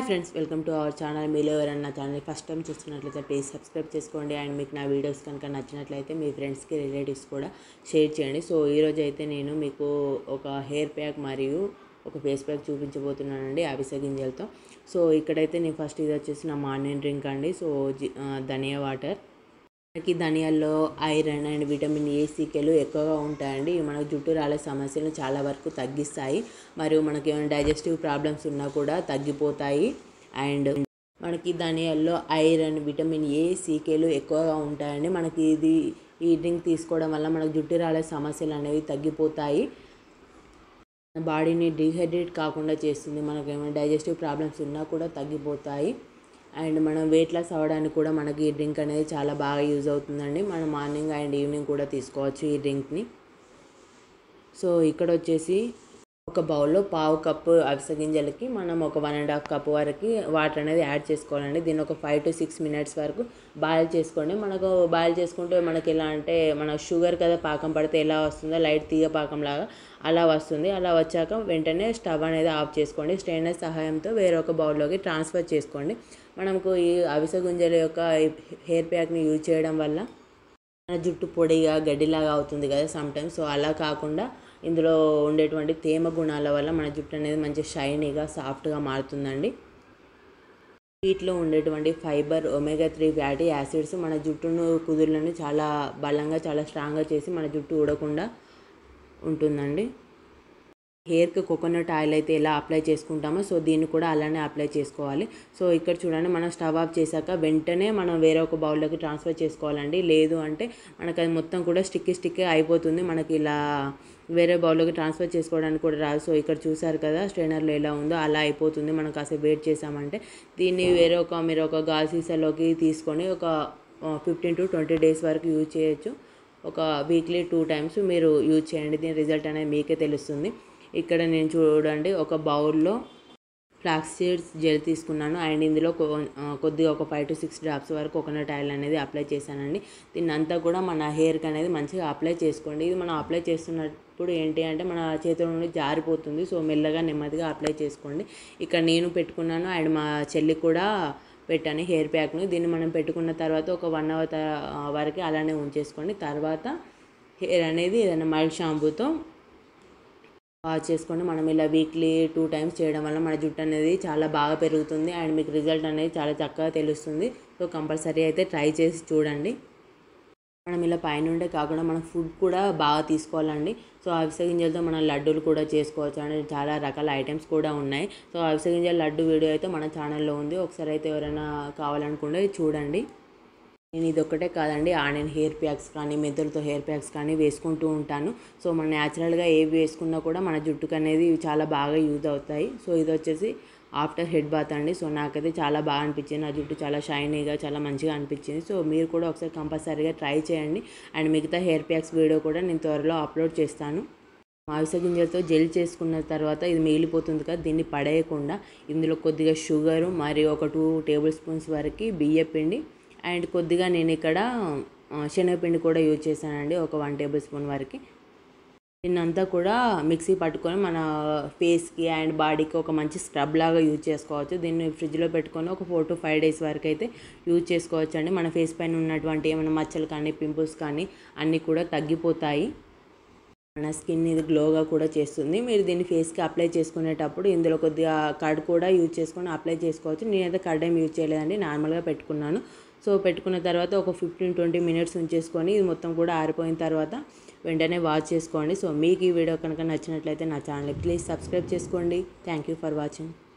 hi friends welcome to our channel మీలో ఎవరైనా నా ఛానల్ ఫస్ట్ టైం చూస్తున్నట్లయితే ప్లీజ్ సబ్స్క్రైబ్ చేసుకోండి అండ్ మీకు నా వీడియోస్ కనుక నచ్చినట్లయితే మీ ఫ్రెండ్స్కి రిలేటివ్స్ కూడా షేర్ చేయండి సో ఈరోజు అయితే నేను మీకు ఒక హెయిర్ ప్యాక్ మరియు ఒక ఫేస్ ప్యాక్ చూపించబోతున్నానండి అవిసె గింజలతో సో ఇక్కడైతే నేను ఫస్ట్ ఇది వచ్చేసి నా మార్నింగ్ డ్రింక్ అండి సో జి- ఆ, ధనియా వాటర్ మనకి ధనియాల్లో ఐరన్ అండ్ విటమిన్ ఏ సీకెలు ఎక్కువగా ఉంటాయండి ఇవి మనకు జుట్టు రాలే సమస్యలను చాలా వరకు తగ్గిస్తాయి మరియు మనకి ఏమైనా డైజెస్టివ్ ప్రాబ్లమ్స్ ఉన్నా కూడా తగ్గిపోతాయి అండ్ మనకి ధనియాల్లో ఐరన్ విటమిన్ ఏ సీకేలు ఎక్కువగా ఉంటాయండి మనకి ఇది ఈ డ్రింక్ తీసుకోవడం వల్ల మనకు జుట్టు రాలే సమస్యలు అనేవి తగ్గిపోతాయి బాడీని డీహైడ్రేట్ కాకుండా చేస్తుంది మనకు ఏమైనా డైజెస్టివ్ ప్రాబ్లమ్స్ ఉన్నా కూడా తగ్గిపోతాయి అండ్ మనం వెయిట్ లాస్ అవ్వడానికి కూడా మనకి ఈ డ్రింక్ అనేది చాలా బాగా యూజ్ అవుతుందండి మనం మార్నింగ్ అండ్ ఈవినింగ్ కూడా తీసుకోవచ్చు ఈ డ్రింక్ని సో ఇక్కడ వచ్చేసి ఒక బౌల్లో పావు కప్పు అవిసె గింజలకి మనం ఒక వన్ అండ్ హాఫ్ కప్ వరకు వాటర్ అనేది యాడ్ చేసుకోవాలండి దీన్ని ఒక ఫైవ్ టు సిక్స్ మినిట్స్ వరకు బాయిల్ చేసుకోండి మనకు బాయిల్ చేసుకుంటే మనకి ఎలా అంటే మన షుగర్ కదా పాకం పడితే ఎలా వస్తుందో లైట్ తీగ పాకం లాగా అలా వస్తుంది అలా వచ్చాక వెంటనే స్టవ్ అనేది ఆఫ్ చేసుకోండి స్ట్రైనర్ సహాయంతో వేరొక బౌల్లోకి ట్రాన్స్ఫర్ చేసుకోండి మనకు ఈ అవిసె గింజల యొక్క హెయిర్ ప్యాక్ని యూజ్ చేయడం వల్ల మన జుట్టు పొడిగా గడ్డిలాగా అవుతుంది కదా సమ్టైమ్స్ సో అలా కాకుండా ఇందులో ఉండేటువంటి తేమ గుణాల వల్ల మన జుట్టు అనేది మంచి షైనీగా సాఫ్ట్గా మారుతుందండి వీటిలో ఉండేటువంటి fibre omega three fatty acids మన జుట్టును కుదుర్లను చాలా బలంగా చాలా స్ట్రాంగ్గా చేసి మన జుట్టు ఊడకుండా ఉంటుందండి హెయిర్కి కోకోనట్ ఆయిల్ అయితే ఎలా అప్లై చేసుకుంటామో సో దీన్ని కూడా అలానే అప్లై చేసుకోవాలి సో ఇక్కడ చూడండి మనం స్టవ్ ఆఫ్ చేశాక వెంటనే మనం వేరే ఒక బౌల్లోకి ట్రాన్స్ఫర్ చేసుకోవాలండి లేదు అంటే మనకు అది మొత్తం కూడా స్టిక్కీ స్టిక్కీ అయిపోతుంది మనకి ఇలా వేరే బౌల్లోకి ట్రాన్స్ఫర్ చేసుకోవడానికి కూడా రాదు సో ఇక్కడ చూసారు కదా స్ట్రైనర్లో ఎలా ఉందో అలా అయిపోతుంది మనం కాసేపు వెయిట్ చేసామంటే దీన్ని వేరే ఒక మీరు ఒక గాల్ సీసాలోకి తీసుకొని ఒక ఫిఫ్టీన్ టు ట్వంటీ డేస్ వరకు యూజ్ చేయొచ్చు ఒక వీక్లీ టూ టైమ్స్ మీరు యూజ్ చేయండి దీని రిజల్ట్ అనేది మీకే తెలుస్తుంది ఇక్కడ నేను చూడండి ఒక బౌల్లో ఫ్లాక్స్ సీడ్స్ జెల్ తీసుకున్నాను అండ్ ఇందులో కొ- ఆ, కొద్దిగా ఒక ఫైవ్ టు సిక్స్ డ్రాప్స్ వరకు కోకోనట్ ఆయిల్ అనేది అప్లై చేశానండి దీన్ని అంతా కూడా మన హెయిర్కి అనేది మంచిగా అప్లై చేసుకోండి ఇది మనం అప్లై చేస్తున్నప్పుడు ఏంటి అంటే మన చేతుల నుండి జారిపోతుంది సో మెల్లగా నెమ్మదిగా అప్లై చేసుకోండి ఇక్కడ నేను పెట్టుకున్నాను అండ్ మా చెల్లి కూడా పెట్టాను హెయిర్ ప్యాక్ను దీన్ని మనం పెట్టుకున్న తర్వాత ఒక వన్ అవర్ వరకు అలానే ఉంచేసుకోండి తర్వాత హెయిర్ అనేది ఏదైనా మైల్డ్ షాంపూతో వాష్ చేసుకోండి మనం ఇలా వీక్లీ టూ టైమ్స్ చేయడం వల్ల మన జుట్టు అనేది చాలా బాగా పెరుగుతుంది అండ్ మీకు రిజల్ట్ అనేది చాలా చక్కగా తెలుస్తుంది సో కంపల్సరీ అయితే ట్రై చేసి చూడండి మనం ఇలా పైనుండే కాకుండా మనం ఫుడ్ కూడా బాగా తీసుకోవాలండి సో అవిసె గింజలతో మనం లడ్డూలు కూడా చేసుకోవచ్చు అండి చాలా రకాల ఐటమ్స్ కూడా ఉన్నాయి సో అవిసె గింజల లడ్డు వీడియో అయితే మన ఛానల్లో ఉంది ఒకసారి అయితే ఎవరైనా కావాలనుకుంటే చూడండి నేను ఇది ఒక్కటే కాదండి ఆనియన్ హెయిర్ ప్యాక్స్ కానీ మెంతులతో హెయిర్ ప్యాక్స్ కానీ వేసుకుంటూ ఉంటాను సో మన న్యాచురల్గా ఏవి వేసుకున్నా కూడా మన జుట్టుకు అనేది ఇవి చాలా బాగా యూజ్ అవుతాయి సో ఇది వచ్చేసి ఆఫ్టర్ హెడ్ బాత్ అండి సో నాకైతే చాలా బాగా అనిపించింది నా జుట్టు చాలా షైనీగా చాలా మంచిగా అనిపించింది సో మీరు కూడా ఒకసారి కంపల్సరీగా ట్రై చేయండి అండ్ మిగతా హెయిర్ ప్యాక్స్ వీడియో కూడా నేను త్వరలో అప్లోడ్ చేస్తాను మావిస గింజలతో జెల్ చేసుకున్న తర్వాత ఇది మిగిలిపోతుంది కదా దీన్ని పడేయకుండా ఇందులో కొద్దిగా షుగరు మరియు ఒక టూ టేబుల్ స్పూన్స్ వరకు బియ్య పిండి అండ్ కొద్దిగా నేను ఇక్కడ ఆ, శనగపిండి కూడా యూజ్ చేశానండి ఒక వన్ టేబుల్ స్పూన్ వరకు దీన్నంతా కూడా మిక్సీ పట్టుకొని మన ఫేస్కి అండ్ బాడీకి ఒక మంచి స్క్రబ్ లాగా యూజ్ చేసుకోవచ్చు దీన్ని ఫ్రిడ్జ్లో పెట్టుకొని ఒక ఫోర్ టు ఫైవ్ డేస్ వరకు అయితే యూజ్ చేసుకోవచ్చు అండి మన ఫేస్ పైన ఉన్నటువంటి ఏమైనా మచ్చలు కానీ పింపుల్స్ కానీ అన్నీ కూడా తగ్గిపోతాయి మన స్కిన్ ఇది గ్లోగా కూడా చేస్తుంది మీరు దీన్ని ఫేస్కి అప్లై చేసుకునేటప్పుడు ఇందులో కొద్దిగా కర్డ్ కూడా యూజ్ చేసుకొని అప్లై చేసుకోవచ్చు నేనైతే కర్డ్ ఏం యూజ్ చేయలేదండి నార్మల్గా పెట్టుకున్నాను సో పెట్టుకున్న తర్వాత ఒక ఫిఫ్టీన్ ట్వంటీ మినిట్స్ ఉంచేసుకొని ఇది మొత్తం కూడా ఆరిపోయిన తర్వాత వెంటనే వాచ్ చేసుకోండి సో మీకు ఈ వీడియో కనుక నచ్చినట్లయితే నా ఛానల్ ప్లీజ్ సబ్స్క్రైబ్ చేసుకోండి థ్యాంక్ యూ ఫర్ వాచింగ్